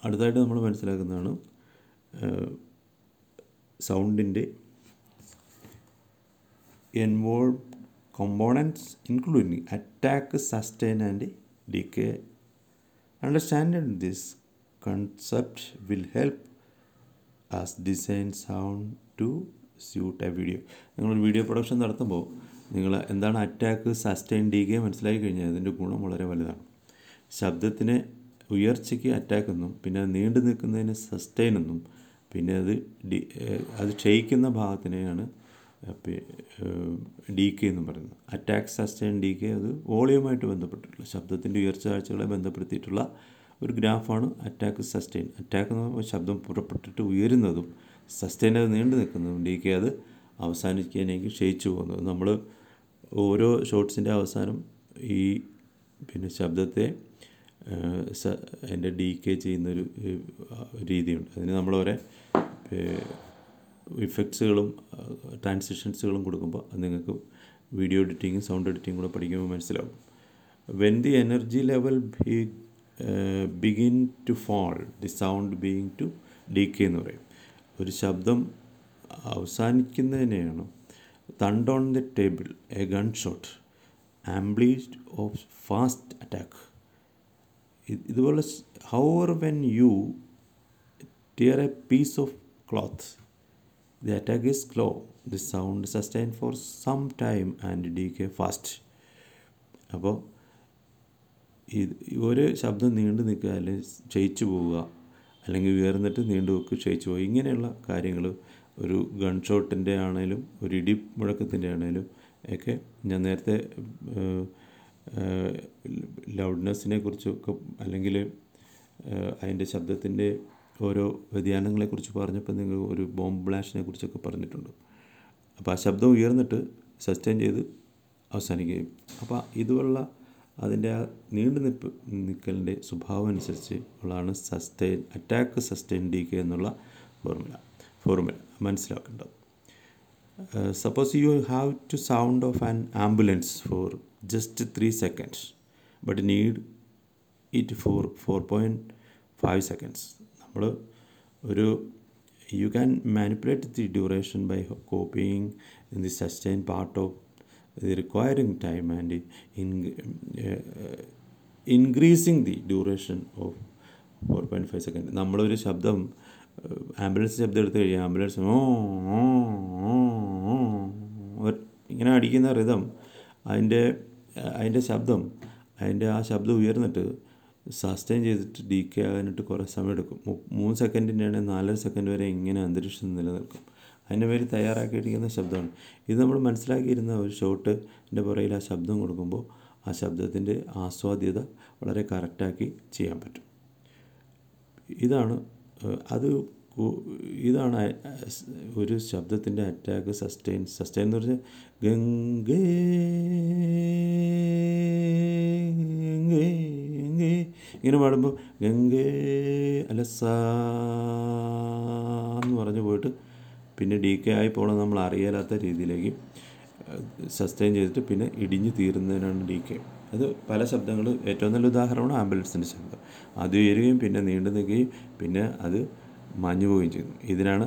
അടുത്തായിട്ട് നമ്മൾ മനസ്സിലാക്കുന്നതാണ് സൗണ്ടിൻ്റെ involve components including attack, sustain and decay. Understanding this concept will help us design sound to suit a video. നിങ്ങളൊരു video production നടത്തുമ്പോൾ നിങ്ങൾ എന്താണ് അറ്റാക്ക് സസ്റ്റെയിൻ ഡീകെ മനസ്സിലാക്കി കഴിഞ്ഞാൽ അതിൻ്റെ ഗുണം വളരെ വലുതാണ് ശബ്ദത്തിന് ഉയർച്ചയ്ക്ക് അറ്റാക്ക് എന്നും പിന്നെ അത് നീണ്ടു നിൽക്കുന്നതിന് സസ്റ്റെയിൻ എന്നും പിന്നെ അത് ഡി അത് ക്ഷയിക്കുന്ന ഭാഗത്തിനെയാണ് ഡി കെ എന്നും പറയുന്നത് അറ്റാക്ക് സസ്റ്റൈൻ ഡി കെ അത് വോളിയവുമായിട്ട് ബന്ധപ്പെട്ടിട്ടുള്ള ശബ്ദത്തിൻ്റെ ഉയർച്ച കാഴ്ചകളെ ബന്ധപ്പെടുത്തിയിട്ടുള്ള ഒരു ഗ്രാഫാണ് അറ്റാക്ക് സസ്റ്റെയിൻ അറ്റാക്ക് എന്ന് പറയുമ്പോൾ ശബ്ദം പുറപ്പെട്ടിട്ട് ഉയരുന്നതും സസ്റ്റെയിൻ അത് നീണ്ടു നിൽക്കുന്നതും ഡി കെ അത് അവസാനിക്കാനേക്ക് ക്ഷയിച്ചു പോകുന്നത് നമ്മൾ ഓരോ ഷോട്ട്സിൻ്റെ അവസാനം ഈ പിന്നെ ശബ്ദത്തെ അതിൻ്റെ ഡി കെ ചെയ്യുന്നൊരു രീതിയുണ്ട് അതിന് നമ്മളോരെ ഇഫക്ട്സുകളും ട്രാൻസിഷൻസുകളും കൊടുക്കുമ്പോൾ അത് നിങ്ങൾക്ക് വീഡിയോ എഡിറ്റിങ്ങും സൗണ്ട് എഡിറ്റിംഗ് കൂടെ പഠിക്കുമ്പോൾ മനസ്സിലാവും when the energy level begin to fall the sound being to decay എന്ന് പറയും ഒരു ശബ്ദം അവസാനിക്കുന്നതിനെയാണ് തണ്ട് on the table a gun shot ആംബ്ലീഡ് ഓഫ് ഫാസ്റ്റ് അറ്റാക്ക് ഇതുപോലെ or when you tear a piece of cloth The attack is slow. The sound sustained for some time and decay fast. അപ്പോൾ ഇത് ഒരു ശബ്ദം നീണ്ടു നിൽക്കുക അല്ലെങ്കിൽ ക്ഷയിച്ചു പോവുക അല്ലെങ്കിൽ ഉയർന്നിട്ട് നീണ്ടു വെക്കുക ക്ഷയിച്ചു പോവുക ഇങ്ങനെയുള്ള കാര്യങ്ങൾ ഒരു ഗൺ ഷോട്ടിൻ്റെ ആണേലും ഒരു ഇടി മുഴക്കത്തിൻ്റെ ആണേലും ഒക്കെ ഞാൻ നേരത്തെ ലൗഡ്നെസ്സിനെ കുറിച്ചൊക്കെ അല്ലെങ്കിൽ അതിൻ്റെ ശബ്ദത്തിൻ്റെ ഓരോ വ്യതിയാനങ്ങളെക്കുറിച്ച് പറഞ്ഞപ്പോൾ നിങ്ങൾ ഒരു ബോംബ് ബ്ലാഷിനെ കുറിച്ചൊക്കെ പറഞ്ഞിട്ടുണ്ട് അപ്പോൾ ആ ശബ്ദം ഉയർന്നിട്ട് സസ്റ്റെയിൻ ചെയ്ത് അവസാനിക്കുകയും അപ്പോൾ ഇതുപോലുള്ള അതിൻ്റെ ആ നീണ്ടു നിൽപ്പ് നിൽക്കലിൻ്റെ സ്വഭാവം അനുസരിച്ച് ഉള്ളതാണ് sustain attack sustain decay എന്നുള്ള ഫോർമുല ഫോർമുല മനസ്സിലാക്കേണ്ടത് suppose you have to sound of an ambulance for just three seconds but need it for four point five seconds നമ്മൾ ഒരു you can manipulate the duration by copying in the sustain part of the requiring time and in increasing the duration of four point five second നമ്മളൊരു ശബ്ദം ambulance ശബ്ദം എടുത്തു കഴിയുക ambulance ഓ ഇങ്ങനെ അടിക്കുന്ന rhythm അതിൻ്റെ അതിൻ്റെ ശബ്ദം അതിൻ്റെ ആ ശബ്ദം ഉയർന്നിട്ട് സസ്റ്റെയിൻ ചെയ്തിട്ട് ഡി കെ ആകാനായിട്ട് കുറേ സമയം എടുക്കും മൂന്ന് സെക്കൻഡിൻ്റെ ആണെങ്കിൽ നാലര സെക്കൻഡ് വരെ ഇങ്ങനെ അന്തരീക്ഷം നിലനിൽക്കും അതിൻ്റെ പേര് തയ്യാറാക്കിയിരിക്കുന്ന ശബ്ദമാണ് ഇത് നമ്മൾ മനസ്സിലാക്കിയിരുന്ന ഒരു ഷോട്ടിൻ്റെ പുറയിൽ ആ ശബ്ദം കൊടുക്കുമ്പോൾ ആ ശബ്ദത്തിൻ്റെ ആസ്വാദ്യത വളരെ കറക്റ്റാക്കി ചെയ്യാൻ പറ്റും ഇതാണ് അത് ഇതാണ് ഒരു ശബ്ദത്തിൻ്റെ അറ്റാക്ക് സസ്റ്റെയിൻ സസ്റ്റെയിൻ എന്ന് പറഞ്ഞാൽ ഗംഗേ ഗംഗേ ഗംഗേ ഇങ്ങനെ പാടുമ്പോൾ ഗംഗേ അലസാന്ന് പറഞ്ഞു പോയിട്ട് പിന്നെ ഡി കെ ആയി പോകണം നമ്മൾ അറിയാത്ത രീതിയിലേക്ക് സസ്റ്റെയിൻ ചെയ്തിട്ട് പിന്നെ ഇടിഞ്ഞു തീരുന്നതിനാണ് ഡി കെ അത് പല ശബ്ദങ്ങൾ ഏറ്റവും നല്ല ഉദാഹരണമാണ് ആംബുലൻസിൻ്റെ ശബ്ദം അത് ഉയരുകയും പിന്നെ നീണ്ടു നിൽക്കുകയും പിന്നെ അത് മാഞ്ഞു പോവുകയും ചെയ്യുന്നു ഇതിനാണ്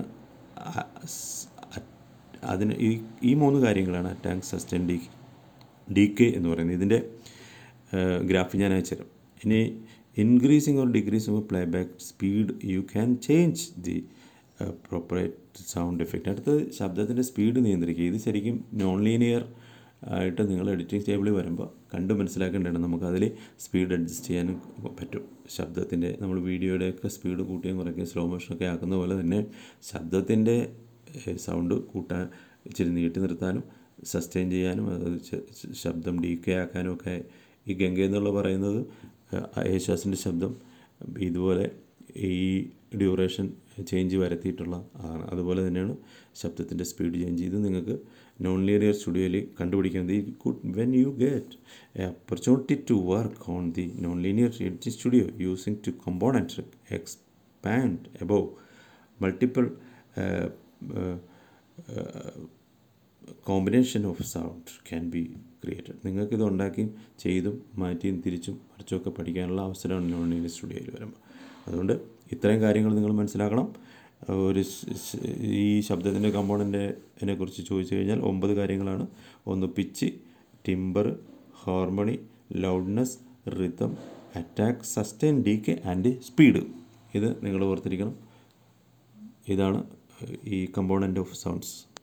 അതിന് ഈ ഈ മൂന്ന് കാര്യങ്ങളാണ് attack sustain D decay എന്ന് പറയുന്നത് ഇതിൻ്റെ ഗ്രാഫ് ഞാൻ അയച്ചുതരാം ഇനി increasing or decreasing of play back speed you can change the proper rate sound effect അടുത്തത് ശബ്ദത്തിൻ്റെ സ്പീഡ് നിയന്ത്രിക്കുക ഇത് ശരിക്കും നോൺ ലീനിയർ ആയിട്ട് നിങ്ങൾ എഡിറ്റിംഗ് ടേബിളിൽ വരുമ്പോൾ കണ്ട് മനസ്സിലാക്കേണ്ടതാണ് നമുക്കതിൽ സ്പീഡ് അഡ്ജസ്റ്റ് ചെയ്യാനും പറ്റും ശബ്ദത്തിൻ്റെ നമ്മൾ വീഡിയോയുടെയൊക്കെ സ്പീഡ് കൂട്ടുകയും കുറയ്ക്കുകയും സ്ലോ മോഷനൊക്കെ ആക്കുന്ന പോലെ തന്നെ ശബ്ദത്തിൻ്റെ സൗണ്ട് കൂട്ടാൻ ഇച്ചിരി നീട്ടി നിർത്താനും സസ്റ്റെയിൻ ചെയ്യാനും അത് ശബ്ദം ഡി കെ ആക്കാനും ഒക്കെ ഈ ഗംഗ എന്നുള്ള പറയുന്നത് യേശുദാസിൻ്റെ ശബ്ദം ഇതുപോലെ ഈ ഡ്യൂറേഷൻ ചേഞ്ച് വരുത്തിയിട്ടുള്ള ആണ് അതുപോലെ തന്നെയാണ് ശബ്ദത്തിൻ്റെ സ്പീഡ് ചേഞ്ച് ചെയ്ത് നിങ്ങൾക്ക് നോൺ ലീനിയർ സ്റ്റുഡിയോയിൽ കണ്ടുപിടിക്കുന്നത് ഈ could when you get a opportunity to work on the non linear editing studio using two component expand above multiple combination of sound can be created നിങ്ങൾക്കിത് ഉണ്ടാക്കിയും ചെയ്തും മാറ്റിയും തിരിച്ചും മറിച്ചുമൊക്കെ പഠിക്കാനുള്ള അവസരമാണ് നോൺ ലീനിയർ സ്റ്റുഡിയോയിൽ വരുമ്പോൾ അതുകൊണ്ട് ഇത്രയും കാര്യങ്ങൾ നിങ്ങൾ മനസ്സിലാക്കണം ഒരു സ് സ് ഈ ശബ്ദത്തിൻ്റെ കമ്പോണൻറ്റിനെ കുറിച്ച് ചോദിച്ചു കഴിഞ്ഞാൽ ഒമ്പത് കാര്യങ്ങളാണ് ഒന്ന് pitch timbre harmony loudness rhythm attack sustain decay and speed ഇത് നിങ്ങൾ ഓർത്തിരിക്കണം ഇതാണ് ഈ കമ്പോണൻ്റ് ഓഫ് സൗണ്ട്സ്